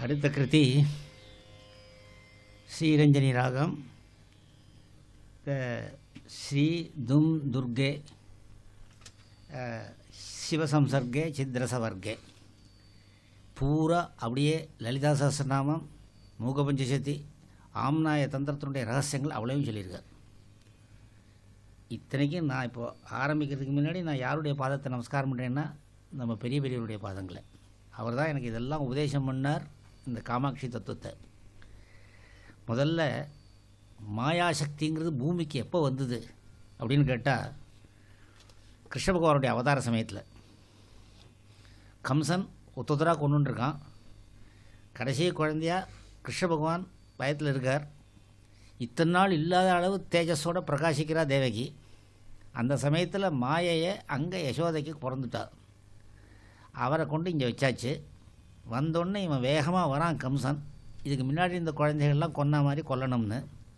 அடுத்த கிருதி ஸ்ரீரஞ்சனி ராகம் அஹ், ஸ்ரீ தும் துர்கே அஹ், சிவசம்சர்கே சித்ரசவர்கே பூரா அப்படியே லலிதா சஹஸ்ரநாமம் மூகபஞ்சசதி ஆம்நாய தந்திரத்தினுடைய ரகசியங்கள் அவ்வளவும் சொல்லியிருக்கார் இத்தனைக்கும் நான் இப்போது ஆரம்பிக்கிறதுக்கு முன்னாடி நான் யாருடைய பாதத்தை நமஸ்காரம் பண்ணுறேன்னா நம்ம பெரிய பெரியவருடைய பாதங்களை அவர் தான் எனக்கு இதெல்லாம் உபதேசம் பண்ணார் இந்த காமாட்சி தத்துவத்தை முதல்ல மாயாசக்திங்கிறது பூமிக்கு எப்போ வந்தது அப்படின்னு கேட்டால் கிருஷ்ண பகவானுடைய அவதார சமயத்தில் கம்சன் ஒத்தொத்தராக கொண்டுருக்கான் கடைசி குழந்தையா கிருஷ்ண பகவான் பயத்தில் இருக்கார் இத்தனை நாள் இல்லாத அளவு தேஜஸோட பிரகாசிக்கிறா தேவகி அந்த சமயத்தில் மாயையை அங்கே யசோதைக்கு பிறந்துட்டார் அவரை கொண்டு இங்கே வச்சாச்சு வந்தோடனே இவன் வேகமாக வரான் கம்சன் இதுக்கு முன்னாடி இந்த குழந்தைகள்லாம் கொன்ன மாதிரி கொல்லணும்னு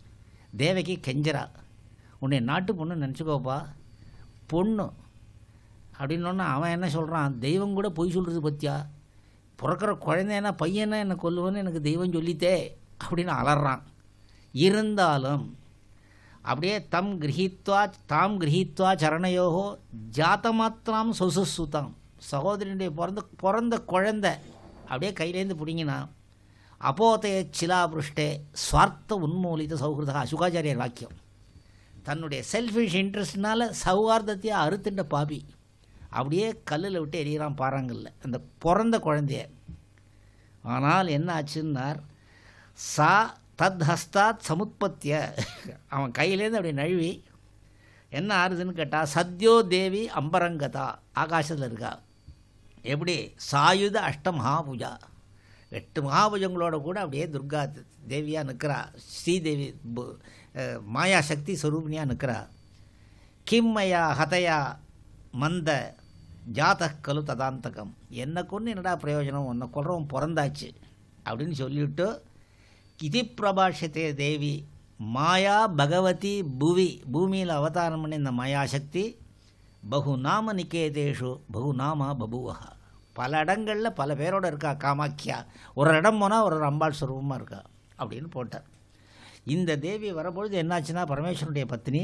தேவகி கெஞ்சரா உன்னை நாட்டு பொண்ணு நினச்சிக்கோப்பா பொண்ணு அப்படின்னோடனே அவன் என்ன சொல்கிறான் தெய்வம் கூட பொய் சொல்கிறது பத்தியா பிறக்கிற குழந்தைனா பையனா என்னை கொல்லுவேன்னு எனக்கு தெய்வம் சொல்லித்தே அப்படின்னு அலறான் இருந்தாலும் அப்படியே தம் கிரகித்வா தாம் கிரகித்வா சரணையோகோ ஜாத்தமாத்திராம் சொசுசுதாம் சகோதரனுடைய பிறந்த பிறந்த குழந்தை அப்படியே கையிலேருந்து பிடிங்கினா அப்போதைய சிலாபிருஷ்டே ஸ்வார்த்த உன்மூலித சௌஹிருதா சுகாச்சாரியர் வாக்கியம் தன்னுடைய செல்ஃபிஷ் இன்ட்ரெஸ்ட்னால சௌஹார்தத்தையே அறுத்துட்ட பாபி அப்படியே கல்லில் விட்டு எறிகிறான் பாறாங்கல்ல அந்த பிறந்த குழந்தைய ஆனால் என்ன ஆச்சுன்னார் சா தத் ஹஸ்தாத் சமுத்பத்திய அவன் கையிலேருந்து அப்படி நழுவி என்ன ஆறுதுன்னு கேட்டால் சத்யோ தேவி அம்பரங்கதா ஆகாசத்தில் இருக்கா எப்படி சாயுத அஷ்ட மகாபூஜா எட்டு மகாபூஜங்களோட கூட அப்படியே துர்கா தேவியாக நிற்கிறா ஸ்ரீதேவி பு- அஹ், மாயாசக்தி ஸ்வரூபினியாக நிற்கிறா கிம்மயா ஹதயா மந்த ஜாதகலு ததாந்தகம் என்னை கொண்டு என்னடா பிரயோஜனம் உன்னை கொல்றவன் பிறந்தாச்சு அப்படின்னு சொல்லிவிட்டு இது பிரபாஷத்தே தேவி மாயா பகவதி புவி பூமியில் அவதாரம் பண்ணி இந்த மாயாசக்தி பகு நாம நிகேதேஷு பகு நாம பபுவஹா பல இடங்களில் பல பேரோட இருக்கா காமாக்கியா ஒரு இடம் போனால் ஒரு ஒரு அம்பாள் ஸ்வரூபமாக இருக்கா அப்படின்னு போட்டார் இந்த தேவி வரப்பொழுது என்னாச்சுன்னா பரமேஸ்வரனுடைய பத்னி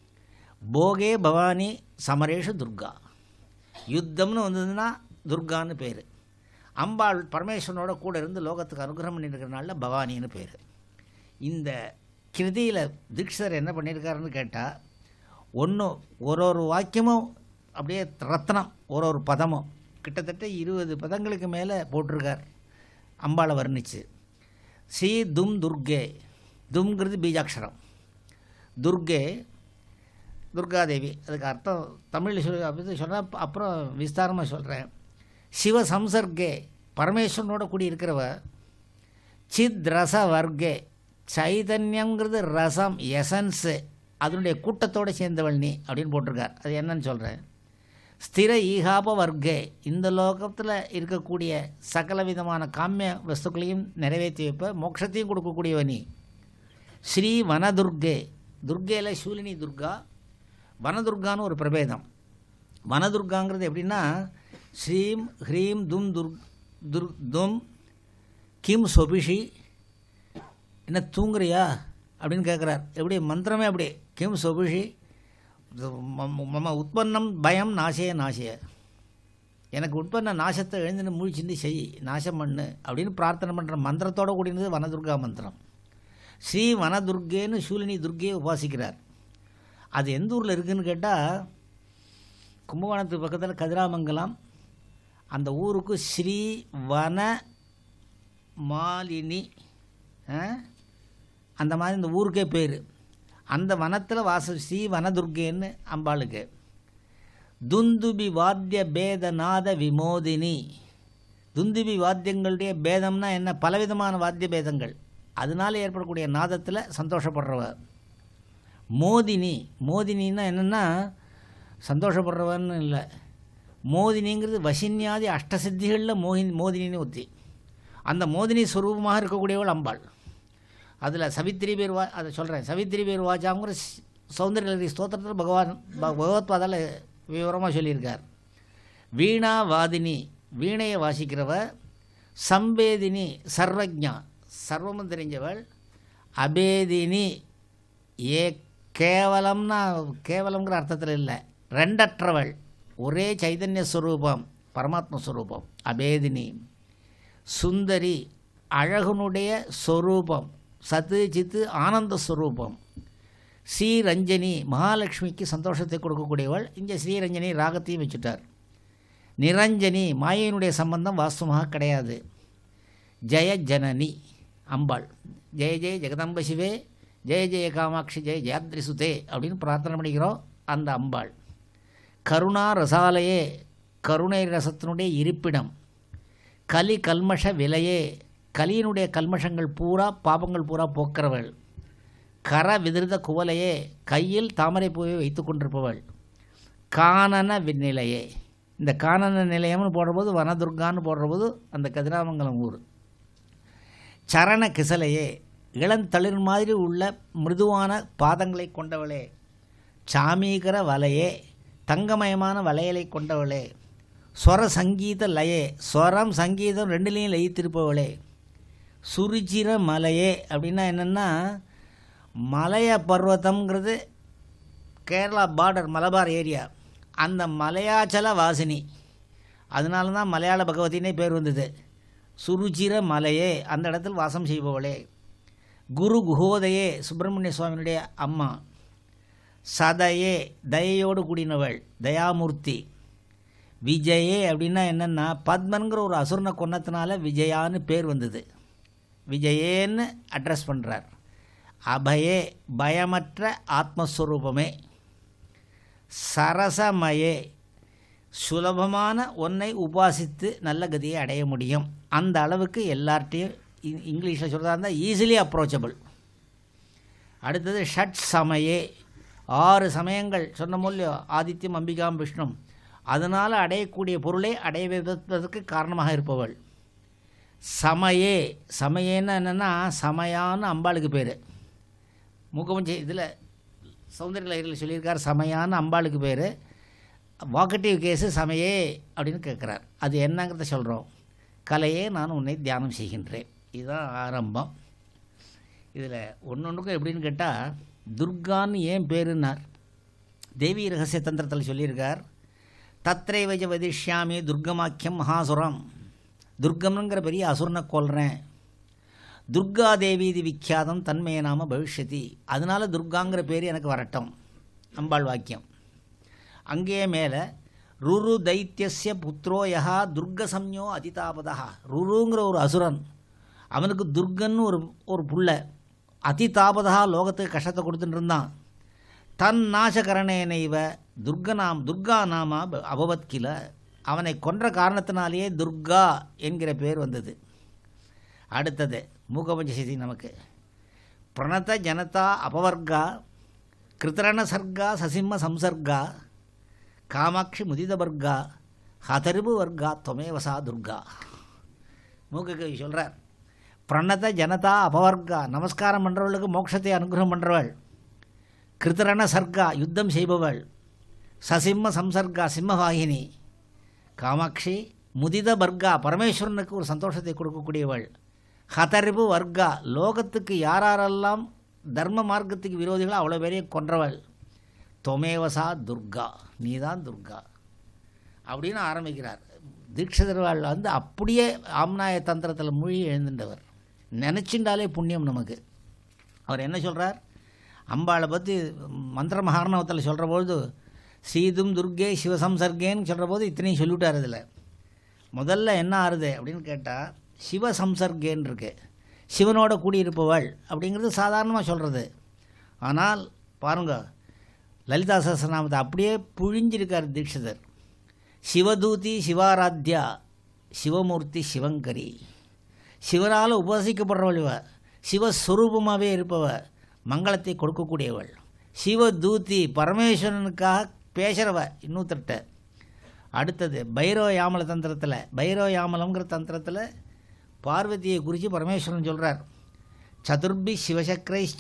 போகே பவானி சமரேஷு துர்கா யுத்தம்னு வந்ததுன்னா துர்கான்னு பேர் அம்பாள் பரமேஸ்வரனோட கூட இருந்து லோகத்துக்கு அனுகிரகம் பண்ணியிருக்கிறனால பவானின்னு பேர் இந்த கிருதியில் தீட்சர் என்ன பண்ணியிருக்காருன்னு கேட்டால் ஒன்று ஒரு ஒரு வாக்கியமும் அப்படியே ரத்னம் ஒரு ஒரு பதமும் கிட்டத்தட்ட இருபது பதங்களுக்கு மேலே போட்டிருக்கார் அம்பாளை வர்ணிச்சு ஸ்ரீ தும் துர்கே தும்ங்கிறது பீஜாட்சரம் துர்கே துர்காதேவி அதுக்கு அர்த்தம் தமிழில் சொல்லி அப்படி சொன்னால் அப்புறம் விஸ்தாரமாக சொல்கிறேன் சிவ சம்சர்கே பரமேஸ்வரனோட கூடி இருக்கிறவ சித் ரச வர்க்கே சைதன்யங்கிறது ரசம் எசன்ஸு அதனுடைய கூட்டத்தோடு சேர்ந்தவள் நீ அப்படின்னு போட்டிருக்கார் அது என்னன்னு சொல்கிறேன் ஸ்திர ஈகாப வர்க்கே இந்த லோகத்தில் இருக்கக்கூடிய சகல விதமான காமிய வஸ்துக்களையும் நிறைவேற்றி வைப்ப மோட்சத்தையும் கொடுக்கக்கூடியவ நீ ஸ்ரீ வனதுர்கே துர்கேல சூலினி துர்கா வனதுர்கான்னு ஒரு பிரபேதம் வனதுர்காங்கிறது எப்படின்னா ஸ்ரீம் ஹ்ரீம் தும் துர் துர் தும் கிம் சொபிஷி என்ன தூங்குறியா அப்படின்னு கேட்குறார் எப்படி மந்திரமே அப்படி கிம் சொபிஷி மம உற்பன்னம் பயம் நாசே நாசே எனக்கு உட்பன்ன நாசத்தை எழுந்துன்னு முழிச்சிருந்து செய் நாசம் பண்ணு அப்படின்னு பிரார்த்தனை பண்ணுற மந்திரத்தோட கூடினது வனதுர்கா மந்திரம் ஸ்ரீ வனதுர்கேன்னு சூலினி துர்கையை உபாசிக்கிறார் அது எந்த ஊரில் இருக்குதுன்னு கேட்டால் கும்பகோணத்துக்கு பக்கத்தில் கதிராமங்கலம் அந்த ஊருக்கு ஸ்ரீ வன மாலினி ஆ? அந்த மாதிரி இந்த ஊருக்கே பேர் அந்த வனத்தில் வாச ஸ்ரீ வனதுர்கேன்னு அம்பாளுக்கு துந்துபி வாத்திய பேதநாத விமோதினி துந்துபி வாத்தியங்களுடைய பேதம்னா என்ன பலவிதமான வாத்திய பேதங்கள் அதனால் ஏற்படக்கூடிய நாதத்தில் சந்தோஷப்படுறவ மோதினி மோதினின்னா என்னென்னா சந்தோஷப்படுறவன்னு இல்லை மோதினிங்கிறது வசின்யாதி அஷ்டசித்திகளில் மோகினி மோதினின்னு ஒத்தி அந்த மோதினி ஸ்வரூபமாக இருக்கக்கூடியவள் அம்பாள் அதில் சவித்திரி பேர் வா அதை சொல்கிறேன் சவித்திரி பேர் வாச்சாங்கிற சௌந்தர்யலரி ஸ்தோத்திரத்தில் பகவான் ப- பகவத்பாதால விவரமாக சொல்லியிருக்கார் வீணா வாதினி வீணையை வாசிக்கிறவ சம்பேதினி சர்வஜா சர்வமும் தெரிஞ்சவள் அபேதினி ஏ கேவலம்னா கேவலம்ங்கிற அர்த்தத்தில் இல்லை ரெண்டற்றவள் ஒரே சைதன்ய ஸ்வரூபம் பரமாத்ம ஸ்வரூபம் அபேதினி சுந்தரி அழகுனுடைய ஸ்வரூபம் சத்து சித்து ஆனந்த ஸ்வரூபம் ஸ்ரீரஞ்சனி மகாலட்சுமிக்கு சந்தோஷத்தை கொடுக்கக்கூடியவள் இங்கே ஸ்ரீரஞ்சனி ராகத்தையும் வச்சுட்டார் நிரஞ்சனி மாயையினுடைய சம்பந்தம் வாஸ்தவமாக கிடையாது ஜெய ஜனனி அம்பாள் ஜெய ஜெய ஜெகதம்ப சிவே ஜெய ஜெய காமாட்சி ஜெய ஜெயாத்ரி சுதே அப்படின்னு பிரார்த்தனை பண்ணிக்கிறோம் அந்த அம்பாள் கருணா ரசாலயே கருணை ரசத்தினுடைய இருப்பிடம் கலி கல்மஷ விலையே கலியினுடைய கல்மஷங்கள் பூரா பாபங்கள் பூரா போக்கிறவள் கர விதிர்த குவலையே கையில் தாமரை பூவை வைத்து கொண்டிருப்பவள் கானன விநிலையே இந்த கானன நிலையம்னு போடுறபோது வனதுர்கான்னு போடுறபோது அந்த கதிராமங்கலம் ஊர் சரண கிசலையே இளந்தளிர் மாதிரி உள்ள மிருதுவான பாதங்களை கொண்டவளே சாமீகர வலையே தங்கமயமான வளையலை கொண்டவளே ஸ்வர சங்கீத லயே ஸ்வரம் சங்கீதம் ரெண்டுலேயும் லயித்திருப்பவளே சுருச்சிர மலையே அப்படின்னா என்னென்னா மலைய பர்வதம்ங்கிறது கேரளா பார்டர் மலபார் ஏரியா அந்த மலையாச்சல வாசினி அதனால தான் மலையாள பகவதினே பேர் வந்தது சுருச்சிர மலையே அந்த இடத்தில் வாசம் செய்பவளே குரு குஹோதையே சுப்பிரமணிய சுவாமியினுடைய அம்மா சதையே தயையோடு கூடினவள் தயாமூர்த்தி விஜயே அப்படின்னா என்னென்னா பத்மன்கிற ஒரு அசுரனை கொன்னத்தினால விஜயான்னு பேர் வந்தது விஜயேன்னு அட்ரஸ் பண்ணுறார் அபயே பயமற்ற ஆத்மஸ்வரூபமே சரசமயே சுலபமான ஒன்றை உபாசித்து நல்ல கதியை அடைய முடியும் அந்த அளவுக்கு எல்லார்ட்டையும் இ- இங்கிலீஷில் சொல்கிறதா இருந்தால் ஈஸிலி அப்ரோச்சபிள் அடுத்தது ஷட் சமயே ஆறு சமயங்கள் சொன்ன மூலியோ ஆதித்யம் அம்பிகாம் விஷ்ணும் அதனால் அடையக்கூடிய பொருளை அடைய வைப்பதற்கு காரணமாக இருப்பவள் சமயே சமயேன்னு என்னென்னா சமயான்னு அம்பாளுக்கு பேர் முகமஞ்சி இதில் சௌந்தரிய லகரியில் சொல்லியிருக்கார் சமயான்னு அம்பாளுக்கு பேர் வாக்கட்டிவ் கேஸு சமையே அப்படின்னு கேட்குறார் அது என்னங்கிறத சொல்கிறோம் கலையே நான் உன்னை தியானம் செய்கின்றேன் இதுதான் ஆரம்பம் இதில் ஒன்று ஒன்றுக்கும் எப்படின்னு கேட்டால் துர்கான்னு ஏன் பேருன்னார் தேவி ரகசிய தந்திரத்தில் சொல்லியிருக்கார் தத்ரைவஜ வதிஷ்யாமி துர்கமாக்கியம் மகாசுரம் துர்கம்ங்கிற பெரிய அசுரனை கொல்றேன் துர்கா தேவி இது விக்கியாதம் தன்மைய நாம பவிஷ்யதி அதனால துர்காங்கிற பேர் எனக்கு வரட்டும் அம்பாள் வாக்கியம் அங்கேயே மேலே ருரு தைத்தியஸ்ய புத்ரோ யஹா துர்க சம்யோ அதிதாபதா ருருங்கிற ஒரு அசுரன் அவனுக்கு துர்கன்னு ஒரு ஒரு புள்ள அதிதாபதா லோகத்துக்கு கஷ்டத்தை கொடுத்துட்டு இருந்தான் தன் நாசகரணேன இவ துர்கநாம் துர்கா நாமா ப- அபவத் கில அவனை கொன்ற காரணத்தினாலேயே துர்கா என்கிற பேர் வந்தது அடுத்தது மூகபஞ்ச செய்தி நமக்கு பிரணத ஜனதா அபவர்கா கிருத்தரண சர்கா சசிம்ம சம்சர்கா காமாட்சி முதிதவர்கா ஹதரிபு வர்கா தொமேவசா துர்கா மூக்ககவி சொல்கிறார் பிரணத ஜனதா அபவர்கா நமஸ்காரம் பண்ணுறவளுக்கு மோட்சத்தை அனுகிரகம் பண்ணுறவள் கிருத்தரண சர்கா யுத்தம் செய்பவள் சசிம்ம சம்சர்கா சிம்மவாகினி காமாட்சி முதித வர்கா பரமேஸ்வரனுக்கு ஒரு சந்தோஷத்தை கொடுக்கக்கூடியவள் ஹதரிபு வர்கா லோகத்துக்கு யாரெல்லாம் தர்ம மார்க்கத்துக்கு விரோதிகளோ அவ்வளோ பேரையும் கொன்றவள் தொமேவசா துர்கா நீதான் துர்கா அப்படின்னு ஆரம்பிக்கிறார் தீட்சிதர்வாள் வந்து அப்படியே ஆம்நாய தந்திரத்தில் மூழ்கி எழுந்துட்டவர் நினச்சிண்டாலே புண்ணியம் நமக்கு அவர் என்ன சொல்கிறார் அம்பாளை பற்றி மந்திர மகாரணவத்தில் சொல்கிற பொழுது ஸ்ரீதும் துர்கே சிவசம்சர்கேன்னு சொல்கிற போது இத்தனையும் சொல்லிவிட்டார் இதில் முதல்ல என்ன ஆறுது அப்படின்னு கேட்டால் சிவசம்சர்கேன்னு இருக்கு சிவனோட கூடியிருப்பவள் அப்படிங்கிறது சாதாரணமாக சொல்கிறது ஆனால் பாருங்க லலிதா சஹஸ்ரநாமத்தை அப்படியே புழிஞ்சிருக்கார் தீட்சிதர் சிவதூதி சிவாராத்யா சிவமூர்த்தி சிவங்கரி சிவனால் உபாசிக்கப்படுறவள் இவ சிவஸ்வரூபமாகவே இருப்பவ மங்களத்தை கொடுக்கக்கூடியவள் சிவதூதி பரமேஸ்வரனுக்காக பேசுகிறவ இன்னொருத்தர்கிட்ட அடுத்தது பைரவ யாமல தந்திரத்தில் பைரவ யாமலங்கிற தந்திரத்தில் பார்வதியை குறித்து பரமேஸ்வரன் சொல்கிறார் சதுர்பி சிவசக்கரைச்ச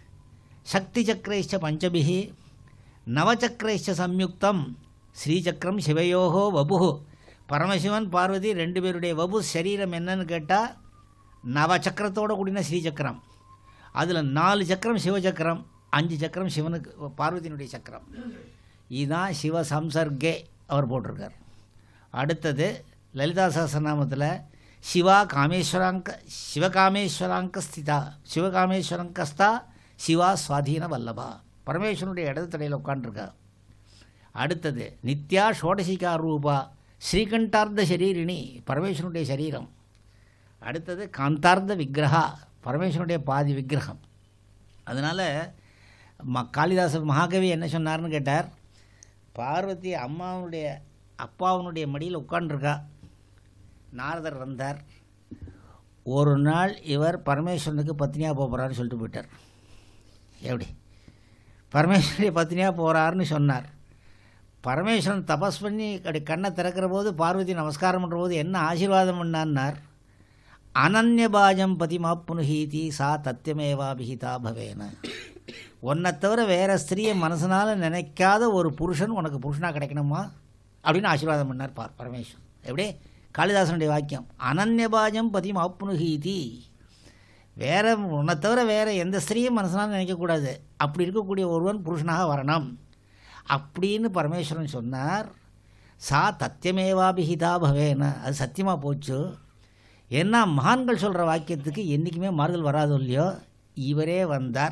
சக்தி சக்கரைச்ச பஞ்சபிஹி நவச்சக்கரைச்ச சம்யுக்தம் ஸ்ரீசக்கரம் சிவயோகோ வபு பரமசிவன் பார்வதி ரெண்டு பேருடைய வபு சரீரம் என்னன்னு கேட்டால் நவச்சக்கரத்தோட கூடின ஸ்ரீசக்கரம் அதில் நாலு சக்கரம் சிவசக்கரம் அஞ்சு சக்கரம் சிவனுக்கு பார்வதியினுடைய சக்கரம் இதுதான் சிவ சம்சர்கே அவர் போட்டிருக்கார் அடுத்தது லலிதா சஹஸ்ரநாமத்தில் சிவா காமேஸ்வராங்க சிவகாமேஸ்வராங்க ஸ்திதா சிவகாமேஸ்வரங்கஸ்தா சிவா சுவாதீன வல்லபா பரமேஸ்வரனுடைய இடது தடையில் உட்காண்டிருக்கா அடுத்தது நித்யா ஷோடசிகா ரூபா ஸ்ரீகண்டார்த்த சரீரிணி பரமேஸ்வரனுடைய சரீரம் அடுத்தது காந்தார்த்த விக்கிரகா பரமேஸ்வரனுடைய பாதி விக்கிரகம் அதனால் ம காளிதாச மகாகவி என்ன சொன்னார்னு கேட்டார் பார்வதி அம்மாவுடைய அப்பாவுனுடைய மடியில் உட்காண்டிருக்கா நாரதர் வந்தார் ஒரு நாள் இவர் பரமேஸ்வரனுக்கு பத்னியாக போகிறாருன்னு சொல்லிட்டு போயிட்டார் எப்படி பரமேஸ்வரனுடைய பத்னியாக போகிறாருன்னு சொன்னார் பரமேஸ்வரன் தபஸ் பண்ணி அப்படி கண்ணை திறக்கிற போது பார்வதி நமஸ்காரம் பண்ணுற போது என்ன ஆசீர்வாதம் பண்ணான்னார் அனன்யபாஜம் பதிமாப்புனுஹீதி சா தத்தியமேவாபிஹிதா பவேன உன்னை தவிர வேறு ஸ்திரியை மனசனால் நினைக்காத ஒரு புருஷன் உனக்கு புருஷனாக கிடைக்கணுமா அப்படின்னு ஆசீர்வாதம் பண்ணார் பார் பரமேஸ்வரன் எப்படி காளிதாசனுடைய வாக்கியம் அனன்யபாஜம் பதிம் ஆப்னுஹீதி வேற உன்னை தவிர வேறு எந்த ஸ்திரியும் மனசனால் நினைக்கக்கூடாது அப்படி இருக்கக்கூடிய ஒருவன் புருஷனாக வரணும் அப்படின்னு பரமேஸ்வரன் சொன்னார் சா தத்தியமேவாபிஹிதா பவேன அது சத்தியமாக போச்சு ஏன்னா மகான்கள் சொல்கிற வாக்கியத்துக்கு என்றைக்குமே மாறுதல் வராது இல்லையோ இவரே வந்தார்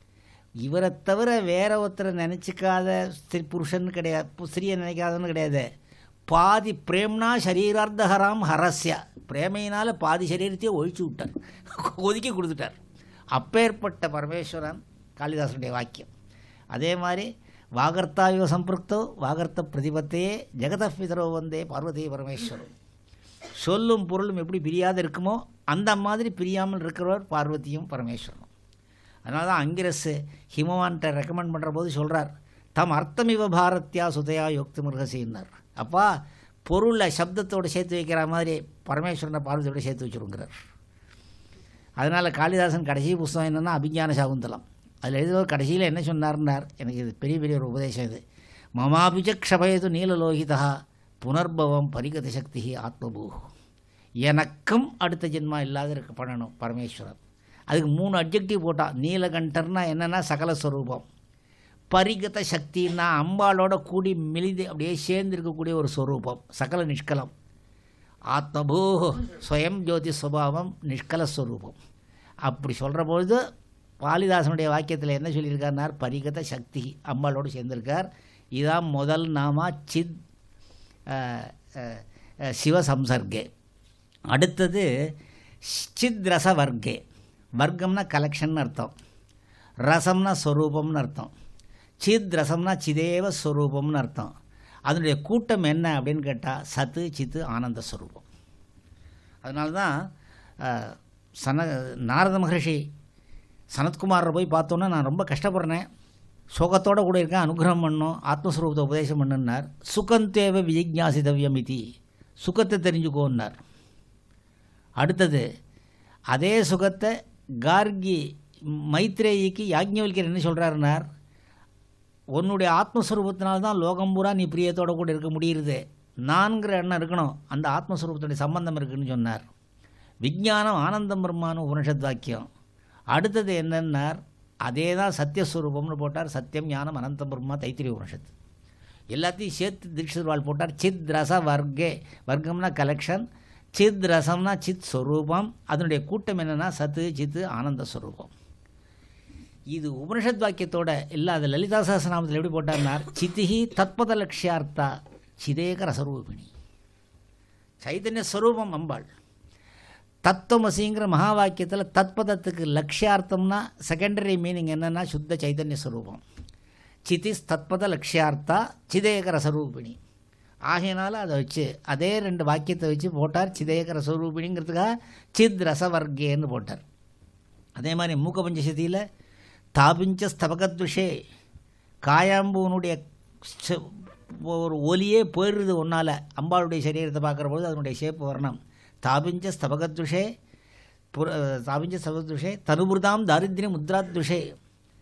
இவரை தவிர வேற ஒருத்தரை நினச்சிக்காத ஸ்திரீ புருஷன் கிடையாது ஸ்திரியை நினைக்காதன்னு கிடையாது பாதி பிரேம்னா சரீரார்த்தஹராம் ஹரஸ்ய பிரேமையினால் பாதி சரீரத்தையே ஒழிச்சு விட்டார் ஒதுக்கி கொடுத்துட்டார் அப்பேற்பட்ட பரமேஸ்வரன் காளிதாசனுடைய வாக்கியம் அதே மாதிரி வாகர்த்தாயோ சம்பிருக்தோ வாகர்த்த பிரதிபத்தையே ஜெகதப்பிதரோ வந்தே பார்வதி பரமேஸ்வரன் சொல்லும் பொருளும் எப்படி பிரியாத இருக்குமோ அந்த மாதிரி பிரியாமல் இருக்கிறவர் பார்வதியும் பரமேஸ்வரனும் அதனால தான் அங்கிரஸ் ஹிமவான்கிட்ட ரெக்கமெண்ட் பண்ணுற போது சொல்கிறார் தம் அர்த்தமிவ பாரத்யா சுதையா யோக்தி மிருகசின்னார் அப்பா பொருளை சப்தத்தோடு சேர்த்து வைக்கிற மாதிரி பரமேஸ்வரனை பார்வதியோட சேர்த்து வச்சுருங்கிறார் அதனால் காளிதாசன் கடைசி புஸ்தகம் என்னென்னா அபிஞான சாகுந்தலம் அதில் எழுதுவ கடைசியில் என்ன சொன்னார்னார் எனக்கு இது பெரிய பெரிய ஒரு உபதேசம் இது மமாபிஜ க்ஷபயது நீலலோகிதா புனர்பவம் பரிகத சக்தி ஆத்மபூ எனக்கும் அடுத்த ஜென்மா இல்லாத இருக்க பண்ணணும் பரமேஸ்வரன் அதுக்கு மூணு அப்ஜெக்டிவ் போட்டால் நீலகண்டர்னா என்னென்னா சகல ஸ்வரூபம் பரிகத சக்தின்னா அம்பாளோட கூடி மெலிது அப்படியே சேர்ந்து இருக்கக்கூடிய ஒரு ஸ்வரூபம் சகல நிஷ்கலம் ஆத்மபூ ஸ்வயம் ஜோதி சுபாவம் நிஷ்கல ஸ்வரூபம் அப்படி சொல்கிற பொழுது பாலிதாசனுடைய வாக்கியத்தில் என்ன சொல்லியிருக்காருனார் பரிகத சக்தி அம்பாளோடு சேர்ந்திருக்கார் இதான் முதல் நாமா சித் சிவசம்சர்கே அடுத்தது சித் ரச வர்க்கே வர்க்கம்னா கலெக்ஷன் அர்த்தம் ரசம்னா ஸ்வரூபம்னு அர்த்தம் சித் ரசம்னா சிதேவ ஸ்வரூபம்னு அர்த்தம் அதனுடைய கூட்டம் என்ன அப்படின்னு கேட்டால் சத்து சித்து ஆனந்த ஸ்வரூபம் அதனால தான் சன நாரத மகர்ஷி சனத்குமாரை போய் பார்த்தோன்னே நான் ரொம்ப கஷ்டப்படுறேன் சோகத்தோடு கூட இருக்கேன் அனுகிரகம் பண்ணும் ஆத்மஸ்வரூபத்தை உபதேசம் பண்ணுன்னார் சுகந்தேவ விஜிக்ஞாசிதவ்யம் இது சுகத்தை தெரிஞ்சுக்கோன்னார் அடுத்தது அதே சுகத்தை கார்கி மைத்ரேயிக்கு யாஜ்ஞவல்யர் என்ன சொல்கிறாருன்னார் உன்னுடைய ஆத்மஸ்வரூபத்தினால தான் லோகம் பூரா நீ பிரியத்தோடு கூட இருக்க முடியுது நான்கிற எண்ணம் இருக்கணும் அந்த ஆத்மஸ்வரூபத்துடைய சம்பந்தம் இருக்குன்னு சொன்னார் விஜானம் ஆனந்தம் பிரம்மானு உபனிஷத் வாக்கியம் அடுத்தது என்னன்னார் அதே தான் சத்தியஸ்வரூபம்னு போட்டார் சத்தியம் ஞானம் அனந்தம் பிரம்மா தைத்திரிய உபனிஷத்து எல்லாத்தையும் சேர்த்து தீட்சிதர்வாள் போட்டார் சித் ரச வர்க்கே வர்க்கம்னா கலெக்ஷன் சித் ரசம்னா சித் ஸ்வரூபம் அதனுடைய கூட்டம் என்னென்னா சத்து சித்து ஆனந்த ஸ்வரூபம் இது உபனிஷத் வாக்கியத்தோட இல்லாத லலிதா சஹஸ்ரநாமத்தில் எப்படி போட்டார்னார் சித்திஹி தத்பத லட்சியார்த்தா சிதேக ரசரூபிணி சைதன்ய ஸ்வரூபம் அம்பாள் தத்துவமசிங்கிற மகா வாக்கியத்தில் தத்பதத்துக்கு லட்சியார்த்தம்னா செகண்டரி மீனிங் என்னென்னா சுத்த சைதன்ய ஸ்வரூபம் சிதிஸ் தத்பத லட்சியார்த்தா சிதேக ரசரூபிணி ஆகையினால அதை வச்சு அதே ரெண்டு வாக்கியத்தை வச்சு போட்டார் சிதேக ரசரூபிணிங்கிறதுக்காக சித் ரசவர்க்கேன்னு போட்டார் அதே மாதிரி மூக்க பஞ்சசதியில் தாபிஞ்ச ஸ்தபகத்விஷே காயாம்பூனுடைய ஒரு ஒலியே போயிடுறது ஒன்றால் அம்பாளுடைய சரீரத்தை பார்க்குற பொழுது அதனுடைய ஷேப் வரணும் தாபிஞ்ச ஸ்தபகத்விஷே புர தாபிஞ்ச ஸ்தபகத்விஷே தனுபுர்தாம் தாரித்ரியம் முத்ராத்விஷே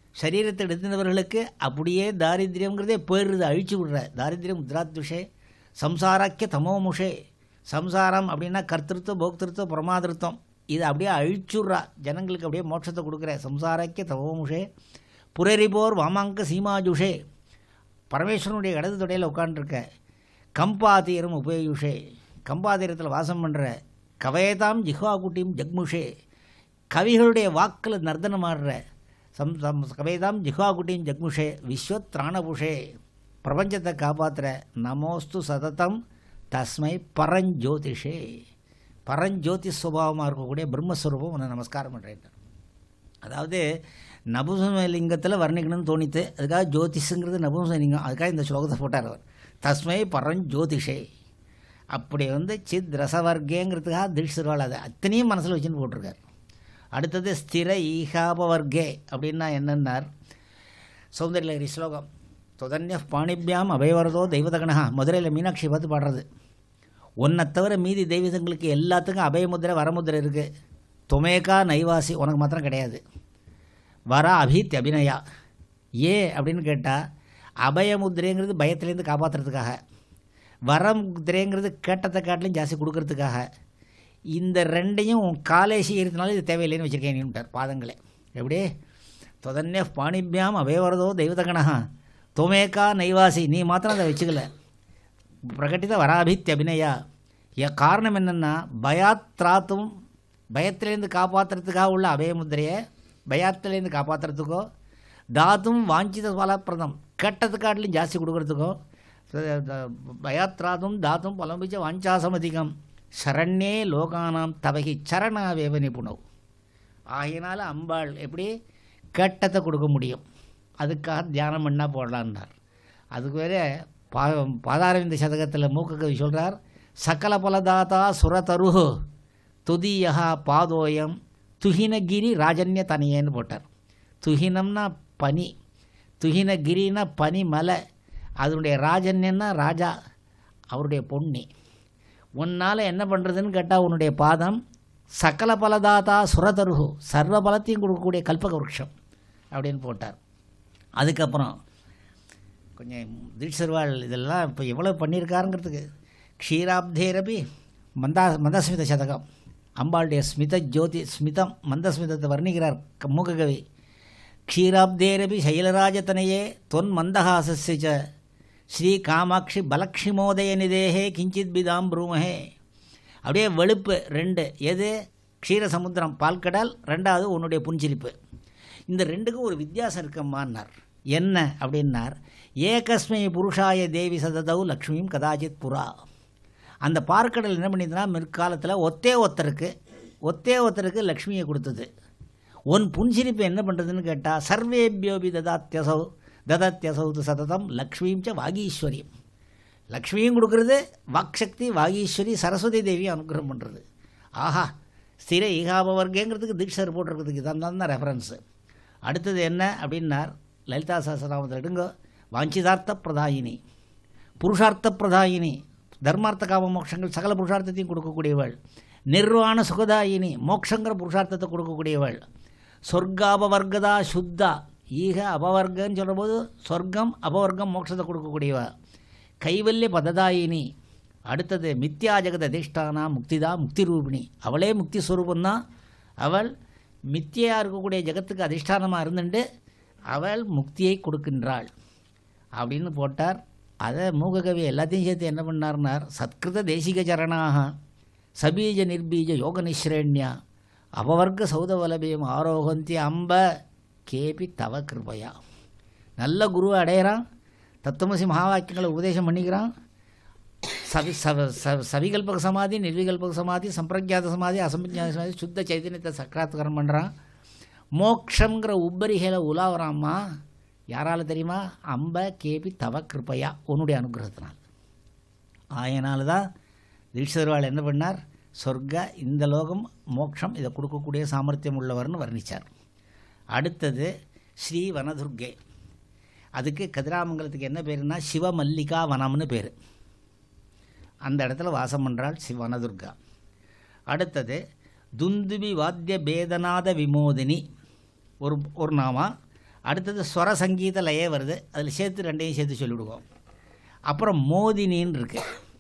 சரீரத்தை எடுத்தினவர்களுக்கு அப்படியே தாரித்ரியங்கிறதே போயிடுறது அழிச்சு விடுற தாரித்ரியம் முத்ராத்விஷே சம்சாரக்கிய தமோமுஷே சம்சாரம் அப்படின்னா கர்த்திருத்தம் போக்திருத்தம் பிரமாதிருத்தம் இதை அப்படியே அழிச்சுட்றா ஜனங்களுக்கு அப்படியே மோட்சத்தை கொடுக்குற சம்சாரக்கிய தமோமுஷே புரரிபோர் வாமாங்க சீமாஜுஷே பரமேஸ்வரனுடைய இடது தொடையில் உட்காண்டிருக்க கம்பாதீரம் உபயுஷே கம்பாதீரத்தில் வாசம் பண்ணுற கவயதாம் ஜிஹ்வாகுட்டியும் ஜக்முஷே கவிகளுடைய வாக்கில் நர்த்தனம் ஆடுற சம் சம் கவேதாம் ஜிஹ்வாகுட்டியும் ஜக்முஷே விஸ்வத்ராணபுஷே பிரபஞ்சத்தை காப்பாற்றுற நமோஸ்து சததம் தஸ்மை பரஞ்சோதிஷே பரஞ்சோதி சுபாவமாக இருக்கக்கூடிய பிரம்மஸ்வரூபம் உன்னை நமஸ்காரம் பண்ணுறேன் அதாவது நபுசலிங்கத்தில் வர்ணிக்கணும்னு தோணித்து அதுக்காக ஜோதிஷுங்கிறது நபுசலிங்கம் அதுக்காக இந்த ஸ்லோகத்தை போட்டார் அவர் தஸ்மை பரஞ்சோதிஷே அப்படி வந்து சித் ரசவர்க்கேங்கிறதுக்காக தீட்சிருவாள் அதை அத்தனையும் மனசில் வச்சுன்னு போட்டிருக்கார் அடுத்தது ஸ்திர ஈகாபவர்க்கே அப்படின்னா என்னன்னார் சௌந்தர்யலகரி ஸ்லோகம் தொதன்ய பாணிபியாம் அபயவரதோ தெய்வதகனஹா மதுரையில் மீனாட்சி பார்த்து பாடுறது உன்னை தவிர மீதி தெய்வதங்களுக்கு எல்லாத்துக்கும் அபயமுத்திரை வரமுத்திரை இருக்குது துமேகா நைவாசி உனக்கு மாத்திரம் கிடையாது வர அபித் அபிநயா ஏ அப்படின்னு கேட்டால் அபயமுத்திரைங்கிறது பயத்துலேருந்து காப்பாற்றுறதுக்காக வரமுத்திரைங்கிறது கேட்டத்தை காட்டிலையும் ஜாஸ்தி கொடுக்கறதுக்காக இந்த ரெண்டையும் உன் காலேசி இருக்கிறனால இது தேவையில்லைன்னு வச்சுருக்கேன் நீட்டார் பாதங்களே எப்படி தொதன்ய பாணிபியாம் அபயவரதோ தெய்வதகனஹா துமேகா நைவாசி நீ மாத்திரம் அதை வச்சுக்கல பிரகட்டித வராபித் அபிநயா எ காரணம் என்னென்னா பயாத்ராத்தும் பயத்திலேருந்து காப்பாற்றுறதுக்காக உள்ள அபயமுத்திரையை பயாத்திலேருந்து காப்பாற்றுறதுக்கோ தாத்தும் வாஞ்சித பலப்பிரதம் கெட்டது காட்டிலும் ஜாஸ்தி கொடுக்கறதுக்கோ பயாத்ராதும் தாத்தும் பலம்பிச்ச வாஞ்சாசமதிகம் சரண்யே லோகானாம் தவகி சரணாவேவ நிபுணவ் ஆகையினால அம்பாள் எப்படி கெட்டத்தை கொடுக்க முடியும் அதுக்காக தியானம் பண்ணால் போடலான்னார் அதுக்கு வேற பா பாதாரவிந்த சதகத்தில் மூக்க கவி சொல்கிறார் சகல பலதாதா சுரதரு துதியா பாதோயம் துஹினகிரி ராஜன்ய தனியேன்னு போட்டார் துஹினம்னா பனி துஹினகிரினா பனி மலை அதனுடைய ராஜன்யன்னா ராஜா அவருடைய பொன்னி உன்னால் என்ன பண்ணுறதுன்னு கேட்டால் உன்னுடைய பாதம் சகல பலதாதா சுரதருகு சர்வ பலத்தையும் கொடுக்கக்கூடிய கல்பக விருட்சம் அப்படின்னு போட்டார் அதுக்கப்புறம் கொஞ்சம் தீட்சர்வாள் இதெல்லாம் இப்போ எவ்வளோ பண்ணியிருக்காருங்கிறதுக்கு க்ஷீராப்தேரபி மந்தா மந்தஸ்மித சதகம் அம்பாளுடைய ஸ்மித ஜோதி ஸ்மிதம் மந்தஸ்மிதத்தை வர்ணிக்கிறார் க- மூககவி க்ஷீராப்தேரபி சைலராஜதனையே தொன் மந்தஹாசஸ்ய ஸ்ரீ காமாட்சி பலக்ஷிமோதய நிதேகே கிஞ்சித் பிதாம் ப்ரூமஹே அப்படியே வெளுப்பு ரெண்டு எது க்ஷீரசமுத்திரம் பால்கடல் ரெண்டாவது உன்னுடைய புன்சிலிப்பு இந்த ரெண்டுக்கும் ஒரு வித்தியாசம் இருக்கம்மான்னார் என்ன அப்படின்னார் ஏகஸ்மை புருஷாய தேவி சததௌ லக்ஷ்மியும் கதாச்சித் புறா அந்த பார்க்கடல் என்ன பண்ணிதுன்னா முற்காலத்தில் ஒத்தே ஒத்தருக்கு ஒத்தே ஒத்தருக்கு லக்ஷ்மியை கொடுத்தது உன் புன்சிரிப்பு என்ன பண்ணுறதுன்னு கேட்டால் சர்வேபியோபி ததாத்தியசௌ ததத்தியசௌது சததம் லக்ஷ்மியும் ச வாகீஸ்வரியும் லக்ஷ்மியும் கொடுக்கறது வாக்சக்தி வாகீஸ்வரி சரஸ்வதி தேவியும் அனுகிரகம் பண்ணுறது ஆஹா ஸ்திர ஈகாபவர்க்கேங்கிறதுக்கு தீட்சர் போட்டிருக்கிறதுக்கு இதான் தான் ரெஃபரன்ஸு அடுத்தது என்ன அப்படின்னார் லலிதா சஹஸ்ரநாமத்தில் எடுங்க வாஞ்சிதார்த்த பிரதாயினி புருஷார்த்த பிரதாயினி தர்மார்த்த காம மோட்சங்கள் சகல புருஷார்த்தத்தையும் கொடுக்கக்கூடியவள் நிர்வாண சுகதாயினி மோட்சங்கிற புருஷார்த்தத்தை கொடுக்கக்கூடியவள் சொர்க்காபவர்கதா சுத்தா ஈக அபவர்க்கன்னு சொல்லும்போது சொர்க்கம் அபவர்க்கம் மோட்சத்தை கொடுக்கக்கூடியவ கைவல்ய பததாயினி அடுத்தது மித்யா ஜெகத அதிஷ்டானா முக்திதா முக்தி ரூபிணி அவளே முக்தி ஸ்வரூபந்தான் அவள் மித்தியாக இருக்கக்கூடிய ஜெகத்துக்கு அதிஷ்டானமாக இருந்துட்டு அவள் முக்தியை கொடுக்கின்றாள் அப்படின்னு போட்டார் அதை மூககவி எல்லாத்தையும் சேர்த்து என்ன பண்ணார்னார் சத்கிருத தேசிக சரணாக சபீஜ நிர்பீஜ யோக நிஸ்ரேண்யா அபவர்க்க சௌதவலபியம் ஆரோகந்தி அம்ப கேபி தவ கிருபையா நல்ல குருவை அடையிறான் தத்துவமசி மகாவாக்கியங்களை உபதேசம் பண்ணிக்கிறான் சவி சவ ச- சவிகல்பக சமாதி நிர்விகல்பக சமாதி சம்பிரஜாத சமாதி அசம்பிஜாத சமாதி சுத்த சைதன்யத்தை சக்கராத்கரம் பண்ணுறான் மோக்ஷங்கிற உப்பரிகையில் உலாவறாம்மா யாரால தெரியுமா அம்ப கேபி தவ கிருபையா உன்னுடைய அனுகிரகத்தினால் ஆயனால தான் தீட்சிதர்வாள் என்ன பண்ணார் சொர்க்க இந்த லோகம் மோட்சம் இதை கொடுக்கக்கூடிய சாமர்த்தியம் உள்ளவர்னு வர்ணித்தார் அடுத்தது ஸ்ரீ வனதுர்கே அதுக்கு கதிராமங்கலத்துக்கு என்ன பேருன்னா சிவமல்லிகா வனம்னு பேர் அந்த இடத்துல வாசம் பண்ணுறாள் சிவ வனதுர்கா அடுத்தது துந்துபி வாத்திய பேதநாத விமோதினி ஒரு ஒரு நாமா அடுத்தது ஸ்வர சங்கீத லயே வருது அதில் சேர்த்து ரெண்டையும் சேர்த்து சொல்லிவிடுவோம் அப்புறம் மோதினின்னு இருக்கு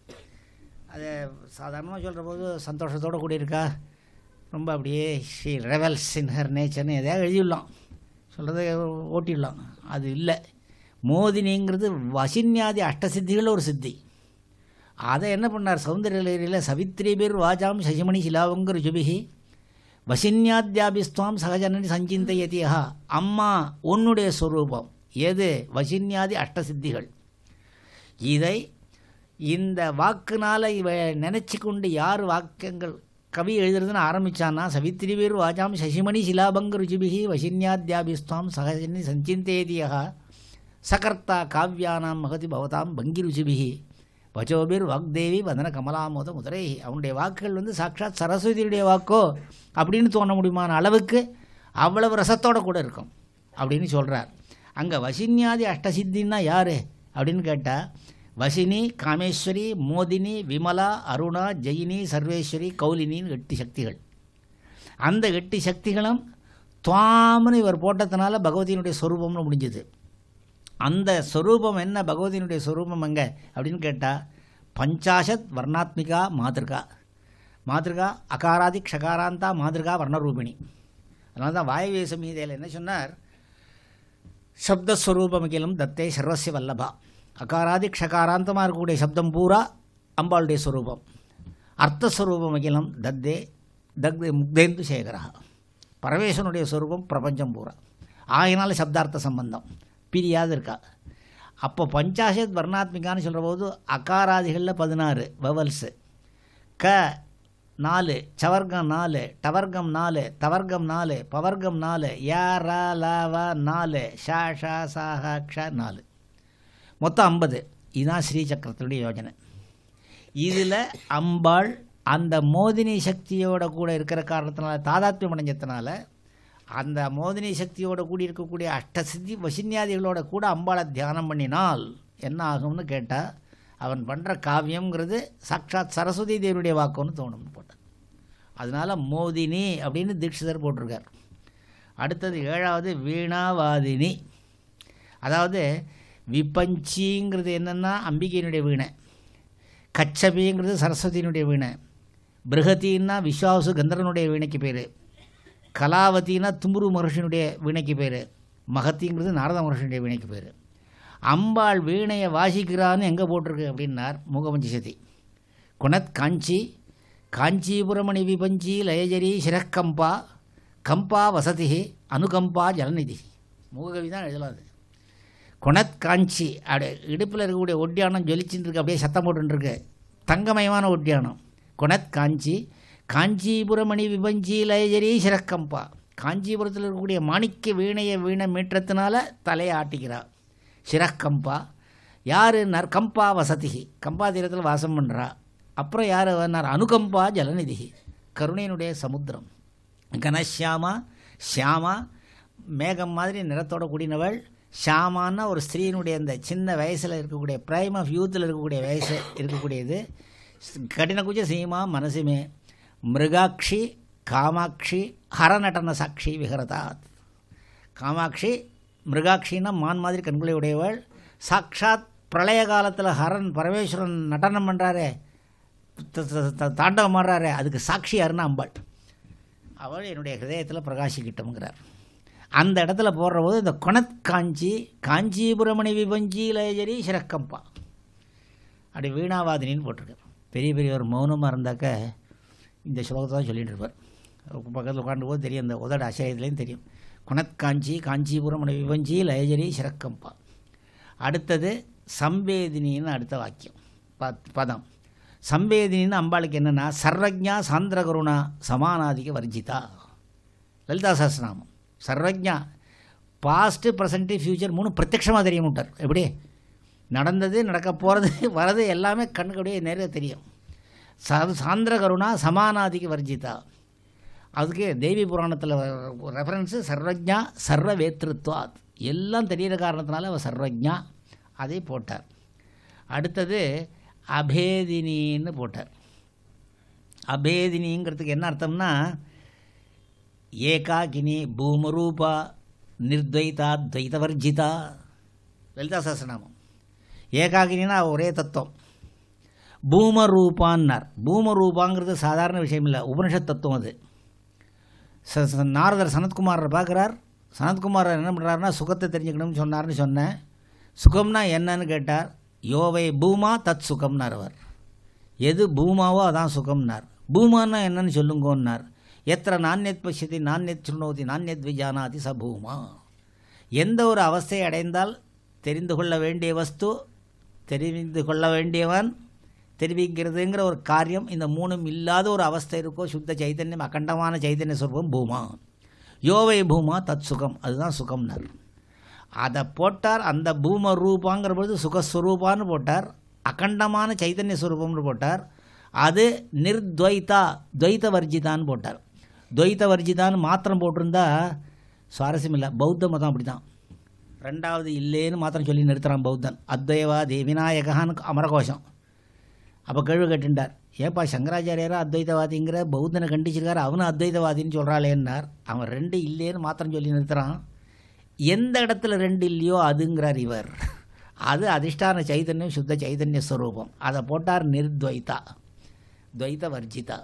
அதை சாதாரணமாக சொல்கிற போது சந்தோஷத்தோடு கூடியிருக்கா ரொம்ப அப்படியே ஷீ ரெவல்ஸ் இன் ஹர் நேச்சர்னு எதையாவது எழுதிடலாம் சொல்கிறத ஓட்டிடலாம் அது இல்லை மோதினிங்கிறது வசின்யாதி அஷ்டசித்திகளில் ஒரு சித்தி அதை என்ன பண்ணார் சௌந்தர்யலீலையில் சவித்ரி பேர் வாஜாம் சசிமணி சிலாவங்கர் ஜுபிகி வசின்யாத்யாபிஸ்துவாம் சகஜனனி சஞ்சிந்தயதியா அம்மா உன்னுடைய ஸ்வரூபம் எது வசின்யாதி அஷ்டசித்திகள் இதை இந்த வாக்குனால் இவ நினச்சி கொண்டு யார் வாக்கியங்கள் கவி எழுதுறதுன்னு ஆரம்பித்தான்னா சவித்ரி பேர் வாஜாம் சசிமணி சிலாபங்க ருச்சிபிகி வசின்யாத்யாபிஸ்துவாம் சகஜனி சஞ்சிந்தயதியா சகர்த்தா காவ்யானாம் மகதி பவதாம் பங்கி ருச்சிபிகி வச்சோபிர் வாக்தேவி வந்தன கமலாமோத முதரை அவனுடைய வாக்குகள் வந்து சாட்சாத் சரஸ்வதியுடைய வாக்கோ அப்படின்னு தோண முடியுமான அளவுக்கு அவ்வளவு ரசத்தோட கூட இருக்கும் அப்படின்னு சொல்கிறார் அங்கே வசின்யாதி அஷ்டசித்தின்னா யார் அப்படின்னு கேட்டால் வசினி காமேஸ்வரி மோதினி விமலா அருணா ஜெயினி சர்வேஸ்வரி கௌலினின்னு எட்டு சக்திகள் அந்த எட்டு சக்திகளும் துவாமனு இவர் போட்டதுனால பகவதியினுடைய ஸ்வரூபம்னு முடிஞ்சது அந்த ஸ்வரூபம் என்ன பகவதியினுடைய ஸ்வரூபம் எங்கே அப்படின்னு கேட்டால் பஞ்சாசத் வர்ணாத்மிகா மாதிருகா மாதிருகா அகாராதி க்ஷகாராந்தா மாதிருகா வர்ணரூபிணி அதனால தான் வாயவே சமீதையில் என்ன சொன்னார் சப்தஸ்வரூபமிகிலும் தத்தே சர்வசிய வல்லபா அகாராதி க்ஷகாராந்தமாக இருக்கக்கூடிய சப்தம் பூரா அம்பாளுடைய ஸ்வரூபம் அர்த்தஸ்வரூபமிகிலம் தத்தே தக் முக்தேந்து சேகரா பரமேஸ்வரனுடைய ஸ்வரூபம் பிரபஞ்சம் பூரா ஆகினால சப்தார்த்த சம்பந்தம் பிரியாது இருக்கா அப்போ பஞ்சாசத் வர்ணாத்மிகான்னு சொல்கிற போது அகாராதிகளில் பதினாறு வவல்ஸு க நாலு சவர்க்கம் நாலு டவர்க்கம் நாலு தவர்க்கம் நாலு பவர்க்கம் நாலு யா ரா லா வ நாலு ஷா ஷா சா ஹ க்ஷ நாலு மொத்தம் ஐம்பது இதுதான் ஸ்ரீ சக்கரத்தினுடைய யோஜனை இதில் அம்பாள் அந்த மோதினி சக்தியோட கூட இருக்கிற காரணத்தினால தாதாத்மியம் அடைஞ்சதுனால அந்த மோதினி சக்தியோட கூடி இருக்கக்கூடிய அஷ்டசித்தி வசின்யாதிகளோட கூட அம்பாளை தியானம் பண்ணினால் என்ன ஆகும்னு கேட்டால் அவன் பண்ணுற காவியம்ங்கிறது சாட்சாத் சரஸ்வதி தேவியுடைய வாக்குன்னு தோணும்னு போட்டார் அதனால் மோதினி அப்படின்னு தீட்சிதர் போட்டிருக்கார் அடுத்தது ஏழாவது வீணாவாதினி அதாவது விபஞ்சிங்கிறது என்னென்னா அம்பிகையினுடைய வீணை கச்சபிங்கிறது சரஸ்வதியினுடைய வீணை பிருகத்தின்னா விஸ்வாசு கந்தரனுடைய வீணைக்கு பேர் கலாவதினா தும்புரு மகர்ஷினுடைய வீணைக்கு பேர் மகத்திங்கிறது நாரத மகர்ஷினுடைய வீணைக்கு பேர் அம்பாள் வீணையை வாசிக்கிறான்னு எங்கே போட்டிருக்கு அப்படின்னார் முகபஞ்சசதி குணத் காஞ்சி காஞ்சிபுரமணி விபஞ்சி லயஜரி சிரக்கம்பா கம்பா வசதி அனுகம்பா ஜலநிதி மூககவி தான் எழுதலாது குணத் காஞ்சி அப்படியே இடுப்பில் இருக்கக்கூடிய ஒட்டியானம் ஜொலிச்சுட்டு இருக்கு அப்படியே சத்தம் போட்டுருக்கு தங்கமயமான ஒட்டியானம் குணத் காஞ்சி காஞ்சிபுரமணி விபஞ்சி லயஜரி சிரக்கம்பா காஞ்சிபுரத்தில் இருக்கக்கூடிய மாணிக்க வீணையை வீணை மீட்டத்தினால தலையை ஆட்டிக்கிறாள் சிரக்கம்பா யார் நர் கம்பா வசதிகி கம்பா தீரத்தில் வாசம் பண்ணுறா அப்புறம் யார் நர் அனுகம்பா ஜலநிதி கருணையினுடைய சமுத்திரம் கனஷியாமா ஷியாமா மேகம் மாதிரி நிறத்தோட கூடினவள் ஷியாமான்னா ஒரு ஸ்திரீனுடைய அந்த சின்ன வயசில் இருக்கக்கூடிய பிரைம் ஆஃப் யூத்தில் இருக்கக்கூடிய வயசு இருக்கக்கூடியது கடினகுஜ சீமா மனசுமே மிருகாட்சி காமாட்சி ஹரநடன சாட்சி விஹரதாத் காமாட்சி மிருகாட்சின்னா மான் மாதிரி கண்களை உடையவள் சாக்ஷாத் பிரளய காலத்தில் ஹரன் பரமேஸ்வரன் நடனம் பண்ணுறாரே தாண்டவம் ஆடுறாரே அதுக்கு சாட்சி யாருன்னா அம்பாள் அவள் என்னுடைய ஹிருதயத்தில் பிரகாசிக்கிட்டோங்கிறார் அந்த இடத்துல போடுற போது இந்த குணத் காஞ்சி காஞ்சிபுரமணி விபஞ்சி லயஜரி சிரக்கம்பா அப்படி வீணாவாதினின்னு போட்டிருக்கார் பெரிய பெரியவர் மௌனமாக இருந்தாக்க இந்த ஸ்லோகத்தை தான் சொல்லிட்டு இருப்பார் பக்கத்தில் உட்காந்து போது தெரியும் அந்த உதட அசையத்துலேயும் தெரியும் குணத் காஞ்சி காஞ்சிபுரம் விவஞ்சி லயஜரி சிரக்கம்பா அடுத்தது சம்பேதினின்னு அடுத்த வாக்கியம் பத் பதம் சம்பேதினின்னு அம்பாளுக்கு என்னென்னா சர்வஜா சாந்திரகருணா சமானாதிக வர்ஜிதா லலிதா சஹஸ்ரநாமம் சர்வஜா பாஸ்ட்டு ப்ரெசண்ட்டு ஃப்யூச்சர் மூணு பிரத்யட்சமாக தெரியும் விட்டார் எப்படி நடந்தது நடக்க போகிறது வரது எல்லாமே கண்ணுக்கு அப்படியே நேராக தெரியும் ச சாந்திர கருணா சமானாதிக்கு வர்ஜிதா அதுக்கு தேவி புராணத்தில் ரெஃபரன்ஸு சர்வஜா சர்வ வேத்திருத்வாத் எல்லாம் தெரிகிற காரணத்தினால அவர் சர்வஜா அதை போட்டார் அடுத்தது அபேதினின்னு போட்டார் அபேதினிங்கிறதுக்கு என்ன அர்த்தம்னா ஏகாகினி பூமரூபா நிர்த்வைதா துவைதவர்ஜிதா லலிதா சஹஸ்ரநாமம் ஏகாகினா ஒரே தத்துவம் பூமரூபான்னார் பூமரூபாங்கிறது சாதாரண விஷயம் இல்லை உபனிஷத் தத்துவம் அது ச ச- நாரதர் சனத்குமாரை பார்க்குறார் சனத்குமார் என்ன பண்ணுறாருன்னா சுகத்தை தெரிஞ்சுக்கணும்னு சொன்னார்னு சொன்னேன் சுகம்னா என்னன்னு கேட்டார் யோவை பூமா தத் சுகம்னார் அவர் எது பூமாவோ அதான் சுகம்னார் பூமான்னா என்னன்னு சொல்லுங்கன்னார் எத்திர நாண்யத் பசியதி நாண்யத் சுண்ணோதி நாண்யத் விஜானாதி ச பூமா எந்த ஒரு அவஸ்தையை அடைந்தால் தெரிந்து கொள்ள வேண்டிய வஸ்து தெரிந்து கொள்ள வேண்டியவன் தெரிவிக்கிறதுங்கிற ஒரு காரியம் இந்த மூணும் இல்லாத ஒரு அவஸ்தை இருக்கோ சுத்த சைத்தன்யம் அகண்டமான சைத்தன்ய சுரூபம் பூமா யோவை பூமா தத் சுகம் அதுதான் சுகம்னார் அதை போட்டார் அந்த பூம ரூபாங்கிற பொழுது சுகஸ்வரூபான்னு போட்டார் அகண்டமான சைத்தன்ய ஸ்வரூபம்னு போட்டார் அது நிர்த்வைதா துவைத வர்ஜிதான்னு போட்டார் துவைத வர்ஜிதான்னு மாத்திரம் போட்டிருந்தா சுவாரஸ்யம் இல்லை பௌத்த மதம் அப்படி தான் ரெண்டாவது இல்லேன்னு மாத்திரம் சொல்லி நிறுத்துறான் பௌத்தன் அத்வைவாதி விநாயகான்னு அமரகோஷம் அப்போ கேள்வி கேட்டுட்டார் ஏப்பா சங்கராச்சாரியாரா அத்வைதவாதிங்கிற பௌத்தனை கண்டிச்சிருக்காரு அவனும் அத்வைதவாதின்னு சொல்கிறாளேன்னார் அவன் ரெண்டு இல்லேன்னு மாத்திரம் சொல்லி நிறுத்துறான் எந்த இடத்துல ரெண்டு இல்லையோ அதுங்கிறார் இவர் அது அதிஷ்டான சைதன்யம் சுத்த சைதன்ய ஸ்வரூபம் அதை போட்டார் நிர்த்வைதா துவைத வர்ஜிதா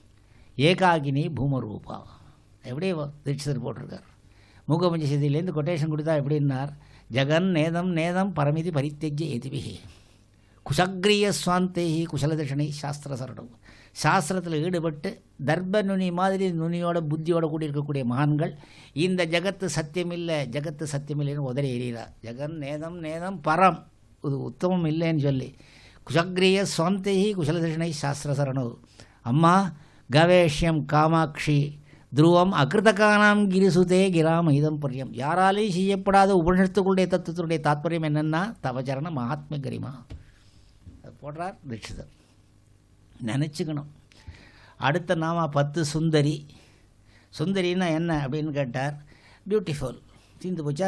ஏகாகினி பூமரூபா எப்படி தீட்சிதர் போட்டிருக்கார் மூகபஞ்சசதியிலேருந்து கொட்டேஷன் கொடுத்தா எப்படின்னார் ஜெகன் நேதம் நேதம் பரமிதி பரித்தெஜ்ய எதிபிகி குஷக்ரிய சுவாந்தேகி குசலதட்சணை சாஸ்திர சரணம் சாஸ்திரத்தில் ஈடுபட்டு தர்ப நுனி மாதிரி நுனியோட புத்தியோட கூடி இருக்கக்கூடிய மகான்கள் இந்த ஜகத்து சத்தியமில்லை ஜகத்து சத்தியமில்லைன்னு உதறி எறிகிறார் ஜெகன் நேதம் நேதம் பரம் இது உத்தமம் இல்லைன்னு சொல்லி குஷக்ரிய சுவாந்தேகி குசலதட்சணை சாஸ்திர சரணோ அம்மா கவேஷ்யம் காமாட்சி துருவம் அகிருதகானாம் கிரிசுதே கிராம இதம் பரியம் யாராலையும் செய்யப்படாத உபனிஷத்துக்களுடைய தத்துவத்தினுடைய தாத்பரியம் என்னென்னா தவச்சரண மகாத்ம கரிமா அது போடுறார் தீட்சிதர் நினச்சிக்கணும் அடுத்த நாம பத்து சுந்தரி சுந்தரின்னா என்ன அப்படின்னு கேட்டார் பியூட்டிஃபுல் தீந்து போச்சா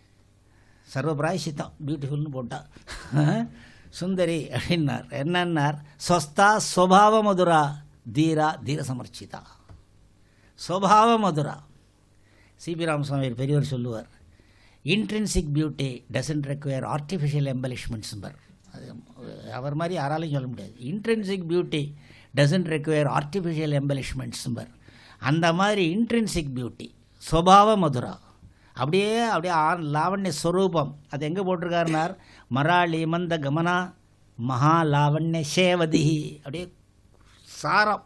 சர்வ பிராயசித்தம் பியூட்டிஃபுல்னு போட்டா சுந்தரி அப்படின்னார் என்னன்னார் ஸ்வஸ்தா ஸ்வபாவ மதுரா தீரா தீர சமர்ச்சிதா ஸ்வபாவ மதுரா சிபி ராமசாமி பெரியவர் சொல்லுவார் intrinsic beauty doesn't require artificial embellishments per அது அவர் மாதிரி யாராலையும் சொல்ல முடியாது intrinsic beauty doesn't require artificial embellishments per அந்த மாதிரி இன்ட்ரின்சிக் பியூட்டி ஸ்வபாவ மதுரா அப்படியே அப்படியே ஆ லாவண்ய ஸ்வரூபம் அது எங்கே போட்டிருக்காருனார் மராளி மந்த கமனா மகா லாவண்ய சேவதி அப்படியே சாரம்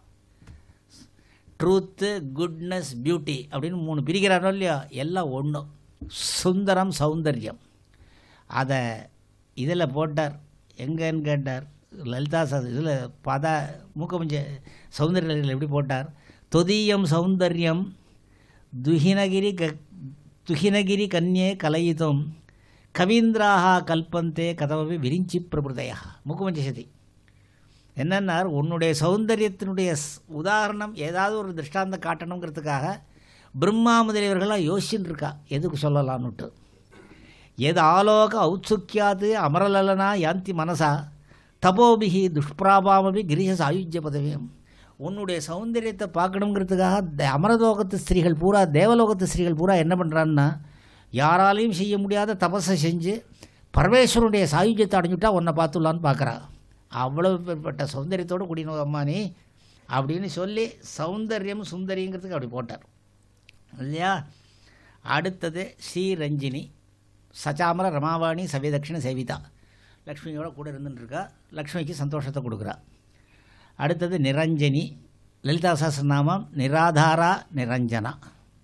ட்ரூத்து குட்னஸ் பியூட்டி அப்படின்னு மூணு பிரிக்கிறாரோ இல்லையா எல்லாம் ஒன்று சுந்தரம் சௌந்தர்யம் அதை இதில் போட்டார் எங்கன்னு கேட்டார் லலிதா சாஸ் இதில் பத மூக்கமஞ்ச சௌந்தர்யம் எப்படி போட்டார் தொதியம் சௌந்தர்யம் துஹினகிரி க துஹினகிரி கன்யே கலயித்தும் கவீந்திராக கல்பந்தே கதவை விரிஞ்சி பிரபுதயா மூக்கமஞ்சசதி என்னன்னார் உன்னுடைய சௌந்தரியத்தினுடைய ஸ்- உதாரணம் ஏதாவது ஒரு திருஷ்டாந்தம் காட்டணுங்கிறதுக்காக பிரம்மா முதலியவர்களாம் யோசிச்சுட்டு இருக்கா எதுக்கு சொல்லலான்னுட்டு எது ஆலோக ஔத்சுக்கியாது அமரலலனா யாந்தி மனசா தபோபிகி துஷ்பிராபாமபி கிரிச சாயுஜ்ய பதவியும் உன்னுடைய சௌந்தரியத்தை பார்க்கணுங்கிறதுக்காக த- அமரலோகத்து ஸ்திரீகள் பூரா தேவலோகத்து ஸ்திரீகள் பூரா என்ன பண்ணுறான்னா யாராலையும் செய்ய முடியாத தபஸை செஞ்சு பரமேஸ்வரனுடைய சாயுஜ்யத்தை அடைஞ்சுட்டா உன்னை பார்த்துடலான்னு பார்க்குறா அவ்வளவு பேர்பட்ட சௌந்தரியத்தோடு கூடின அம்மா நீ அப்படின்னு சொல்லி சௌந்தர்யம் சுந்தரிங்கிறதுக்கு அப்படி போட்டார் இல்லையா அடுத்தது ஸ்ரீரஞ்சினி சச்சாமர ரமாவாணி சவிதக்ஷிண சேவிதா லக்ஷ்மியோட கூட இருந்துட்டுருக்கா லக்ஷ்மிக்கு சந்தோஷத்தை கொடுக்குறா அடுத்தது நிரஞ்சனி லலிதா சஹஸ்ரநாமம் நிராதாரா நிரஞ்சனா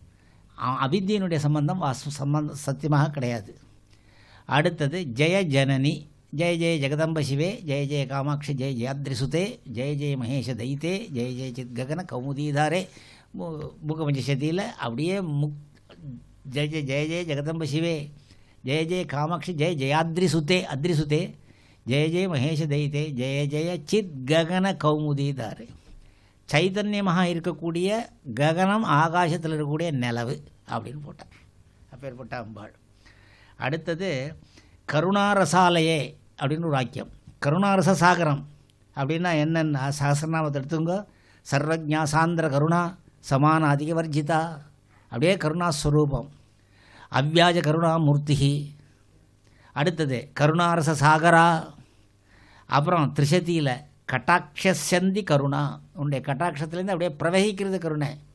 அ- அவித்தியனுடைய சம்பந்தம் வாஸ்து சம்பந்தம் சத்தியமாக கிடையாது அடுத்தது ஜெய ஜனனி ஜெய ஜெய ஜெகதம்ப சிவே ஜெய ஜெய காமாட்சி ஜெய ஜெயாத்ரிசுதே ஜெய ஜெய மகேஷ தைத்தே ஜெய ஜெய சித் ககன கௌமுதீதாரே முகபஞ்சசதியில் அப்படியே முக் ஜெய ஜெய ஜெய ஜெய ஜெகதம்ப சிவே ஜெய ஜெய காமாட்சி ஜெய ஜெயாத்ரிசுதே அத்ரிசுதே ஜெய ஜெய மகேஷ தைத்தே ஜெய ஜெய சித் ககன கௌமுதீதாரே சைதன்யமாக இருக்கக்கூடிய ககனம் ஆகாசத்தில் இருக்கக்கூடிய நிலவு அப்படின்னு போட்டார் அப்பேற்பட்ட அம்பாள் அடுத்தது கருணாரசாலயே அப்படின்னு ஒரு வாக்கியம் கருணாரச சாகரம் அப்படின்னா என்னென்ன சஹசிரநாமத்தை எடுத்துங்க சர்வஜா சாந்திர கருணா சமான அதிகவர்ஜிதா அப்படியே கருணாஸ்வரூபம் அவ்யாஜ கருணாமூர்த்தி அடுத்தது கருணாரச சாகரா அப்புறம் திரிசதியில் கட்டாட்சந்தி கருணா உன்னுடைய கட்டாட்சத்துலேருந்து அப்படியே பிரவகிக்கிறது கருணை